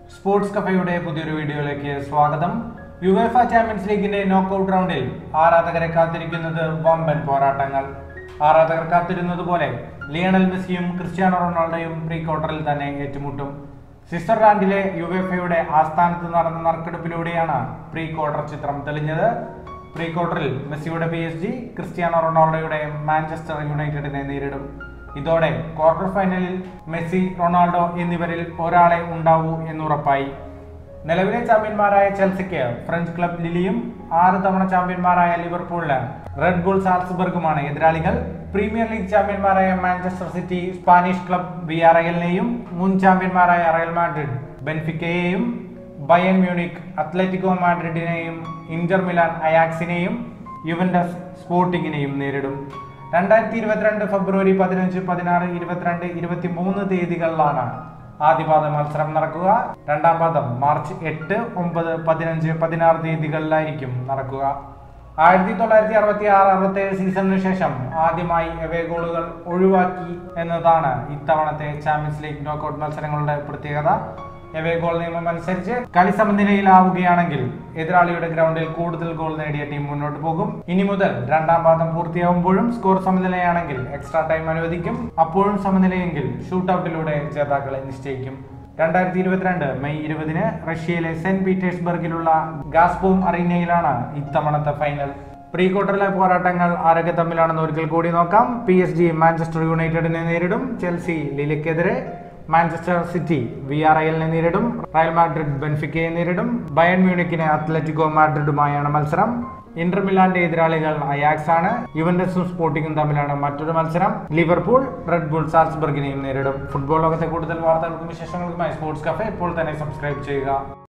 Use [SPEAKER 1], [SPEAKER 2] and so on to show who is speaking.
[SPEAKER 1] sports കഫയുടെ പുതിയൊരു വീഡിയോയിലേക്ക് സ്വാഗതം യുവേഫ ചാമ്പ്യൻസ് ലീഗിന്റെ നോക്കൌട്ട് റൗണ്ടിൽ ആരാധകരെ കാത്തിരിക്കുന്നത് വമ്പൻ പോരാട്ടങ്ങൾ ആരാധകർ കാത്തിരുന്നത് പോലെ ലിയണൽ മെസ്സിയും ക്രിസ്ത്യാനോ റൊണാൾഡോയും പ്രീ ക്വാർട്ടറിൽ തന്നെ ഏറ്റുമുട്ടും സ്വിറ്റ്സർലാൻഡിലെ യുവേഫയുടെ ആസ്ഥാനത്ത് നടന്ന നറുക്കെടുപ്പിലൂടെയാണ് പ്രീ ക്വാർട്ടർ ചിത്രം തെളിഞ്ഞത് പ്രീ ക്വാർട്ടറിൽ മെസ്സിയുടെ പി എസ് ജി ക്രിസ്ത്യാനോ റൊണാൾഡോയുടെ മാഞ്ചസ്റ്റർ യുണൈറ്റഡിനെ നേരിടും ഇതോടെ ക്വാർട്ടർ ഫൈനലിൽ മെസ്സി റൊണാൾഡോ എന്നിവരിൽ ഒരാളെ ഉണ്ടാവൂ എന്നുറപ്പായി നിലവിലെ ചാമ്പ്യന്മാരായ ചെൽസിക്ക് ഫ്രഞ്ച് ക്ലബ് ലിലിയും ആറ് തവണ ചാമ്പ്യന്മാരായ ലിവർപൂളിന് റെഡ് ബുൾ സാൽസ്ബർഗുമാണ് എതിരാളികൾ പ്രീമിയർ ലീഗ് ചാമ്പ്യന്മാരായ മാഞ്ചസ്റ്റർ സിറ്റി സ്പാനിഷ് ക്ലബ് വിയാറയലിനെയും മുൻ ചാമ്പ്യന്മാരായ റയൽ മാഡ്രിഡ് ബെൻഫിക്കയെയും ബയൻ മ്യൂണിക് അത്ലറ്റിക്കോ മാഡ്രിഡിനെയും ഇന്റർ മിലാൻ അയാക്സിനെയും യുവന്റസ് സ്പോർട്ടിങ്ങിനെയും നേരിടും രണ്ടായിരത്തി ഇരുപത്തിരണ്ട് ഫെബ്രുവരി പതിനഞ്ച് പതിനാറ് ഇരുപത്തിരണ്ട് ഇരുപത്തി മൂന്ന് തീയതികളിലാണ് ആദ്യപാദ മത്സരം നടക്കുക രണ്ടാം പാദം മാർച്ച് എട്ട് ഒമ്പത് പതിനഞ്ച് പതിനാറ് തീയതികളിലായിരിക്കും നടക്കുക ആയിരത്തി തൊള്ളായിരത്തി അറുപത്തി ആറ് അറുപത്തി ഏഴ് സീസണിന് ശേഷം ആദ്യമായി എവേ ഗോളുകൾ ഒഴിവാക്കി എന്നതാണ് ഇത്തവണത്തെ ചാമ്പ്യൻസ് ലീഗ് നോക്കൌട്ട് മത്സരങ്ങളുടെ പ്രത്യേകത എവേ ഗോൾ നിയമം അനുസരിച്ച് കളി സമനിലയിലാവുകയാണെങ്കിൽ എതിരാളിയുടെ ഗ്രൗണ്ടിൽ കൂടുതൽ ഗോൾ നേടിയ ടീം മുന്നോട്ട് പോകും ഇനി മുതൽ രണ്ടാം പാദം പൂർത്തിയാവുമ്പോഴും സ്കോർ സമനിലയാണെങ്കിൽ എക്സ്ട്രാ ടൈം അനുവദിക്കും അപ്പോഴും സമനിലയെങ്കിൽ ഷൂട്ടൌട്ടിലൂടെ ജേതാക്കളെ നിശ്ചയിക്കും രണ്ടായിരത്തി ഇരുപത്തിരണ്ട് മെയ് ഇരുപതിന് റഷ്യയിലെ സെന്റ് പീറ്റേഴ്സ്ബർഗിലുള്ള ഗാസ്ബോം അറീനയിലാണ് ഇത്തവണത്തെ ഫൈനൽ പ്രീ ക്വാർട്ടറിലെ പോരാട്ടങ്ങൾ ആരൊക്കെ തമ്മിലാണെന്ന് ഒരിക്കൽ കൂടി നോക്കാം പി എസ് ജി മാഞ്ചസ്റ്റർ യുണൈറ്റഡിനെ നേരിടും ചെൽസി ലിലയ്ക്കെതിരെ മാഞ്ചസ്റ്റർ സിറ്റി വി ആർ ഐലിനെ നേരിടും റയൽ മാഡ്രിഡ് ബെൻഫിക്കയെ നേരിടും ബയൺ മ്യൂണിക്കിന് അത്ലറ്റിക്കോ മാഡ്രിഡുമായാണ് മത്സരം ഇന്റർ മിലാന്റെ എതിരാളികൾ അയാക്സ് ആണ് യുവന്റസും സ്പോർട്ടിങ്ങും തമ്മിലാണ് മറ്റൊരു മത്സരം ലിവർപൂൾ റെഡ് ബുൾ സാൽസ്ബർഗിനെയും നേരിടും ഫുട്ബോൾ ലോകത്തെ കൂടുതൽ വാർത്തകൾക്കും വിശേഷങ്ങൾക്കുമായി സ്പോർട്സ് കഫേ ഇപ്പോൾ തന്നെ സബ്സ്ക്രൈബ് ചെയ്യുക